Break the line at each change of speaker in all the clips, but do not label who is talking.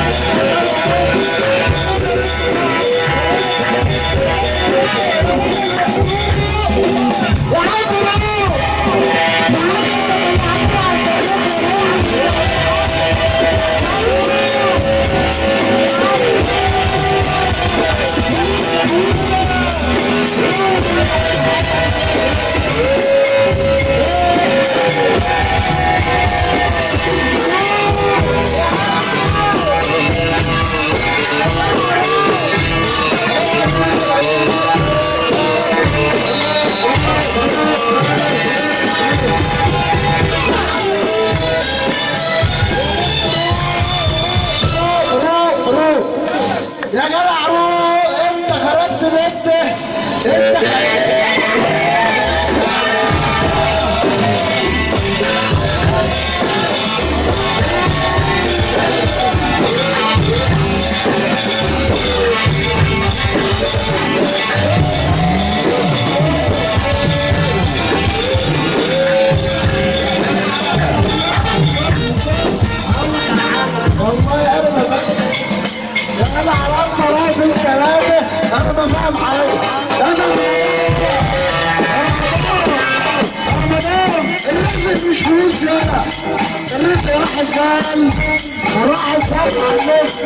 يا جدع روح انت خرجت بنته انت خرجت والله انا ما فاهم يا جدع لما رايح في كلامي انا ما فاهم حاجه انا الرزق مش فلوس يا الرزق راح الزمن وراح الزمن على الناس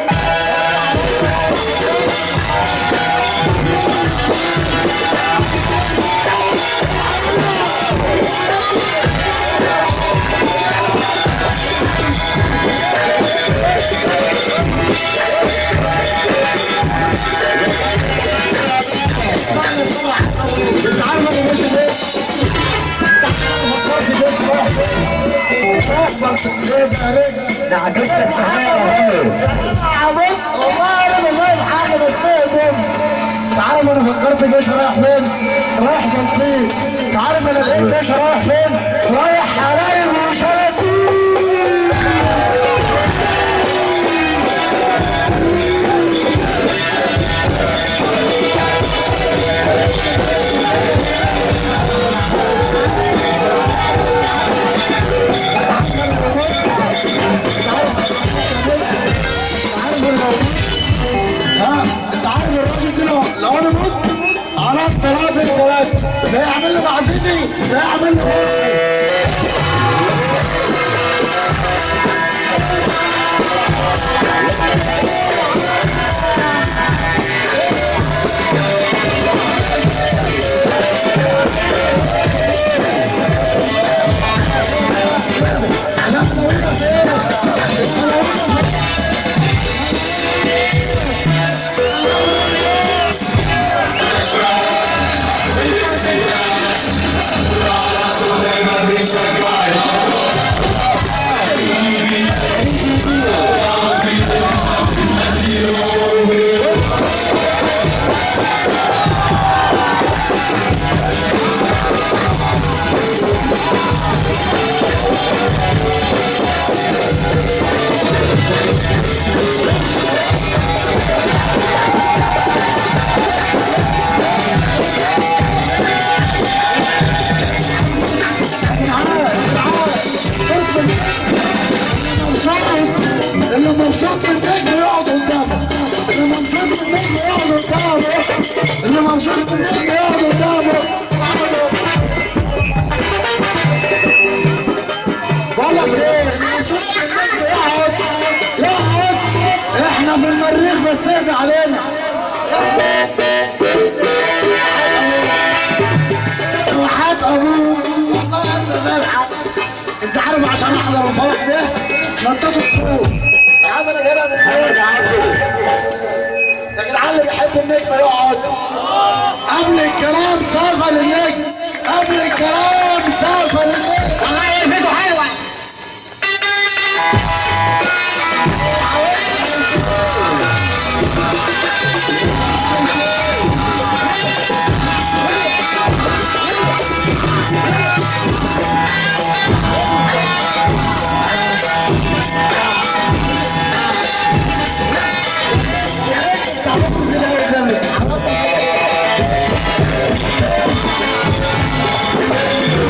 انت عارف انا ماشي ليه؟ انت فكرت ده صباح صاحبك رجع رجع
ده عجبت السماء
عبط والله انا ما فاهم حاجه بس ايه ده انت عارف انا فكرت جيش رايح فين؟ رايح جنبي انت عارف انا لقيت جيش رايح فين؟ رايح حلايب وشلاتين ها انت عارف الراجل ده لو لو انا مت على الطلاق الثلاث ده يعمل لي تعزيتي ده يعمل لي انا لو انت فين؟ انا لو انت فين؟ اللي مبسوط من نجم يقعد قدامه اللي مبسوط من نجم يقعد قدامه اللي مبسوط من نجم يقعد قدامه بقول لك ايه اللي مبسوط من نجم يقعد يقعد احنا في المريخ بس اهدى علينا وحات ابوك والله انت فرحه انت عارف عشان احضر الفرح ده نطيت السوق يا عم انا جايبها من البيت يا عم يا جدعان اللي بيحب النجم يقعد قبل الكلام سالفه للنجم قبل الكلام سالفه للنجم
والله يلفتوا حلوه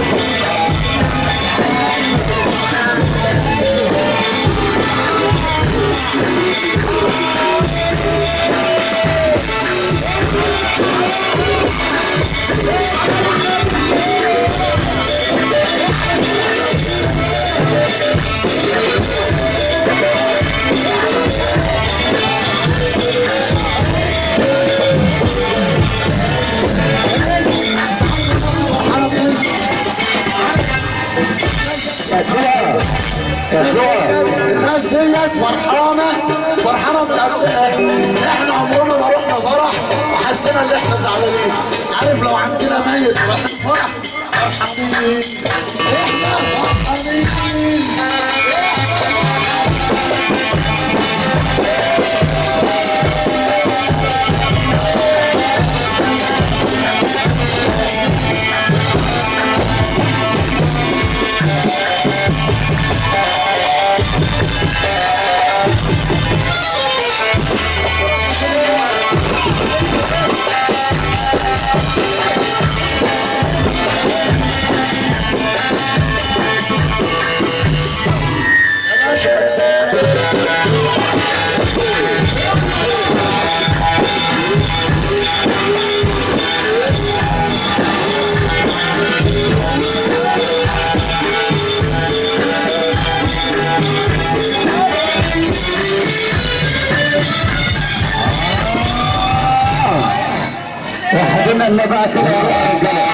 يا
اسبوع اسبوع
الناس ديت فرحانه فرحانه بتقدها احنا عمرنا ما رحنا فرح وحسينا ان احنا زعلانين عارف لو عندنا ميت رايحين فرح فرحانين احنا فرحانين
وحدنا اللي بقى كده يا رجاله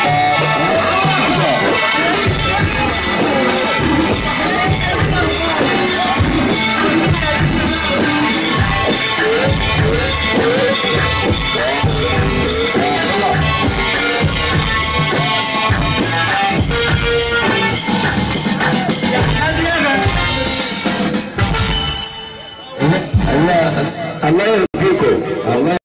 الله الله يرضيكم الله